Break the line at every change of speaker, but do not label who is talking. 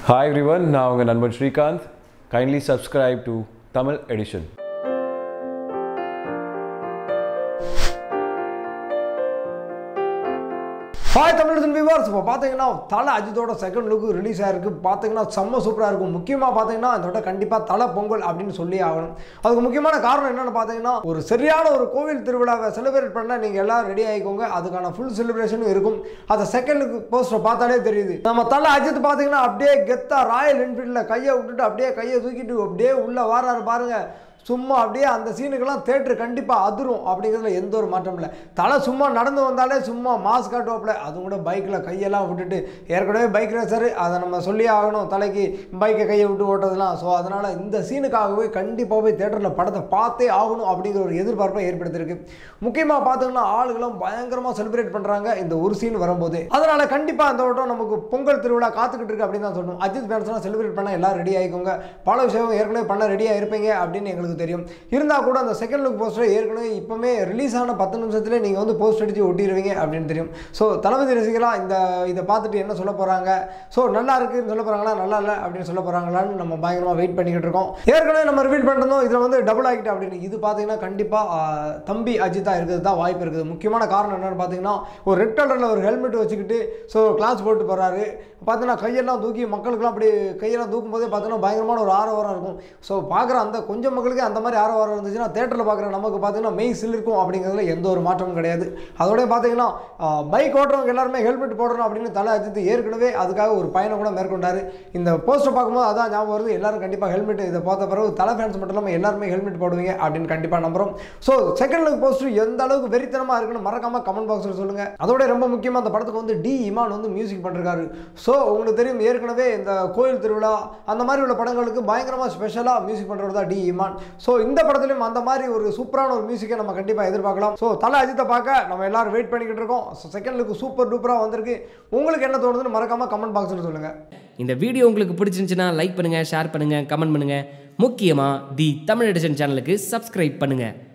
Hi everyone, நான் உங்கள் நண்பன் Srikanth kindly subscribe to Tamil edition
hi Tamil விவார்ஸ் இப்போ பார்த்தீங்கன்னா தலை அஜித்தோட செகண்ட் லுக் ரிலீஸ் ஆயிருக்கு பார்த்தீங்கன்னா செம்ம சூப்பராக இருக்கும் முக்கியமாக பார்த்தீங்கன்னா இதோட கண்டிப்பாக தலை பொங்கல் அப்படின்னு சொல்லி ஆகணும் அதுக்கு முக்கியமான காரணம் என்னன்னு பார்த்தீங்கன்னா ஒரு சரியான ஒரு கோவில் திருவிழாவை செலிப்ரேட் பண்ண நீங்கள் எல்லாம் ரெடி ஆகிக்கோங்க அதுக்கான ஃபுல் செலிப்ரேஷனும் இருக்கும் அந்த செகண்ட் லுக் போஸ்டர் பார்த்தாலே தெரியுது நம்ம தலை அஜித் பார்த்தீங்கன்னா அப்படியே கெத்தா ராயல் என்ஃபீல்டில் கையை விட்டுட்டு அப்படியே கையை தூக்கிட்டு அப்படியே உள்ளே வாராரு பாருங்க சும்மா அப்படியே அந்த சீனுக்கெல்லாம் தேட்டர் கண்டிப்பாக அதிரும் அப்படிங்கிறதுல எந்த ஒரு மாற்றம் இல்லை தலை சும்மா நடந்து வந்தாலே சும்மா மாஸ் காட்டுவாப்பில் அதுவும் கூட பைக்கில் கையெல்லாம் விட்டுட்டு ஏற்கனவே பைக் ரேசர் அதை நம்ம சொல்லி ஆகணும் தலைக்கு பைக்கை கையை விட்டு ஓட்டுறதுலாம் ஸோ அதனால் இந்த சீனுக்காகவே கண்டிப்பாக போய் தேட்டரில் படத்தை பார்த்தே ஆகணும் அப்படிங்கிற ஒரு எதிர்பார்ப்பை ஏற்படுத்தியிருக்கு முக்கியமாக பார்த்தோம்னா ஆளுகளும் பயங்கரமாக செலிப்ரேட் பண்ணுறாங்க இந்த ஒரு சீன் வரும்போது அதனால் கண்டிப்பாக அந்த வட்டம் நமக்கு பொங்கல் திருவிழா காத்துக்கிட்டு இருக்கு அப்படின்னு தான் சொல்லணும் அஜித் ஃபேன்ஸ்லாம் செலிப்ரேட் பண்ண எல்லாம் ரெடி ஆகிக்கோங்க பல விஷயம் ஏற்கனவே பண்ண ரெடியாக இருப்பீங்க அப்படின்னு எங்களுக்கு தெரியும் இருந்தால் கூட அந்த செகண்ட் லுக் போஸ்டர் ஏற்கனவே இப்போமே ரிலீஸ் ஆன பத்து நிமிஷத்துல நீங்கள் வந்து போஸ்ட் அடித்து ஒட்டிடுவீங்க அப்படின்னு தெரியும் ஸோ தளபதி ரசிகலாம் இந்த இதை பார்த்துட்டு என்ன சொல்ல போகிறாங்க ஸோ நல்லா இருக்குன்னு சொல்ல போகிறாங்களா நல்லா இல்லை அப்படின்னு சொல்ல போகிறாங்களான்னு நம்ம பயங்கரமாக வெயிட் பண்ணிக்கிட்டு இருக்கோம் ஏற்கனவே நம்ம ரிவீல் பண்ணிருந்தோம் இதில் வந்து டபுள் ஆகிட்டு அப்படின்னு இது பார்த்தீங்கன்னா கண்டிப்பாக தம்பி அஜித்தா இருக்கிறது தான் வாய்ப்பு இருக்குது முக்கியமான காரணம் என்னென்னு பார்த்தீங்கன்னா ஒரு ரெட் கலரில் ஒரு ஹெல்மெட் வச்சுக்கிட்டு ஸோ கிளாஸ் போட்டு போகிறாரு பார்த்தீங்கன்னா கையெல்லாம் தூக்கி மக்களுக்கெல்லாம் அப்படி கையெல்லாம் தூக்கும் போதே பார்த்தீங்கன்னா பயங்கரமான ஒரு ஆரவாரம் இருக்கும் ஸோ பார்க்குற அந்த கொஞ்சம் மக்களுக்கு அந்த மாதிரி ஆரவாரம் இருந்துச்சுன்னா தேட்டரில் பார்க்குற நமக்கு பார்த்தீங்கன்னா மெய் சிலிருக்கும் அப்படிங்கிறதுல எந்த ஒரு மாற்றமும் கிடையாது அதோடய பார்த்தீங்கன்னா பைக் ஓட்டுறவங்க எல்லாருமே ஹெல்மெட் போடணும் அப்படின்னு தலை அஜித் ஏற்கனவே அதுக்காக ஒரு பயணம் கூட மேற்கொண்டார் இந்த போஸ்டர் பார்க்கும்போது அதான் ஞாபகம் வருது எல்லாரும் கண்டிப்பாக ஹெல்மெட் இதை பார்த்த பிறகு தலை ஃபேன்ஸ் மட்டும் இல்லாமல் எல்லாருமே ஹெல்மெட் போடுவீங்க அப்படின்னு கண்டிப்பாக நம்புறோம் ஸோ செகண்ட் லுக் போஸ்டர் எந்த அளவுக்கு வெறித்தனமாக இருக்குன்னு மறக்காமல் கமெண்ட் பாக்ஸில் சொல்லுங்கள் அதோட ரொம்ப முக்கியமாக அந்த படத்துக்கு வந்து டி இமான் வந்து மியூசிக் பண்ணிருக்காரு ஸோ உங்களுக்கு தெரியும் ஏற்கனவே இந்த கோயில் திருவிழா அந்த மாதிரி உள்ள படங்களுக்கு பயங்கரமாக ஸ்பெஷலாக மியூசிக் பண்ணுறது தான் டி இமான் ஸோ இந்த படத்துலையும் அந்த மாதிரி ஒரு சூப்பரான ஒரு மியூசிக்கை நம்ம கண்டிப்பாக எதிர்பார்க்கலாம் ஸோ தலை அஜித்தை பார்க்க நம்ம எல்லாரும் வெயிட் பண்ணிக்கிட்டு இருக்கோம் ஸோ செகண்ட் லுக்கு சூப்பர் டூப்பராக வந்திருக்கு உங்களுக்கு என்ன தோணுதுன்னு மறக்காமல் கமெண்ட் பாக்ஸில் சொல்லுங்கள்
இந்த வீடியோ உங்களுக்கு பிடிச்சிருந்துச்சுன்னா லைக் பண்ணுங்கள் ஷேர் பண்ணுங்கள் கமெண்ட் பண்ணுங்கள் முக்கியமாக தி தமிழ் எடிஷன் சேனலுக்கு சப்ஸ்கிரைப் பண்ணுங்கள்